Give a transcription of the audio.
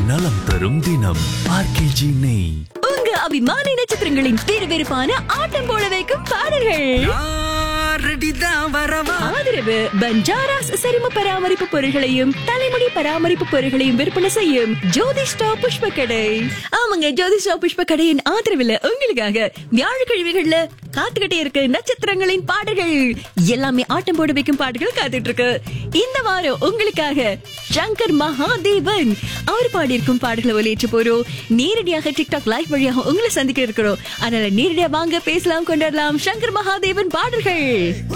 நலம் தரும் தினம் ஆர்கேஜி நெய் உங்க அபிமான நட்சத்திரங்களின் விறுவிறுப்பான ஆட்டம் போட வைக்கும் பாடல்கள் ஆதரவு பஞ்சாராஸ் சரும பராமரிப்பு பொருட்களையும் தலைமுடி பராமரிப்பு பொருட்களையும் விற்பனை செய்யும் ஜோதிஷ்டா புஷ்ப கடை ஆமாங்க ஜோதிஷ்டா புஷ்ப கடையின் ஆதரவுல உங்களுக்காக வியாழக்கிழமைகள்ல காத்துக்கிட்டே இருக்கு நட்சத்திரங்களின் பாடல்கள் எல்லாமே ஆட்டம் போட வைக்கும் பாடல்கள் காத்துட்டு இருக்கு இந்த வாரம் உங்களுக்காக சங்கர் மகாதேவன் அவர் பாடியிருக்கும் பாடல்களை ஒலியேற்ற போறோம் நேரடியாக டிக்டாக் லைவ் வழியாக உங்களை சந்திக்க இருக்கிறோம் அதனால நேரடியா வாங்க பேசலாம் கொண்டாடலாம் சங்கர் மகாதேவன் பாடல்கள்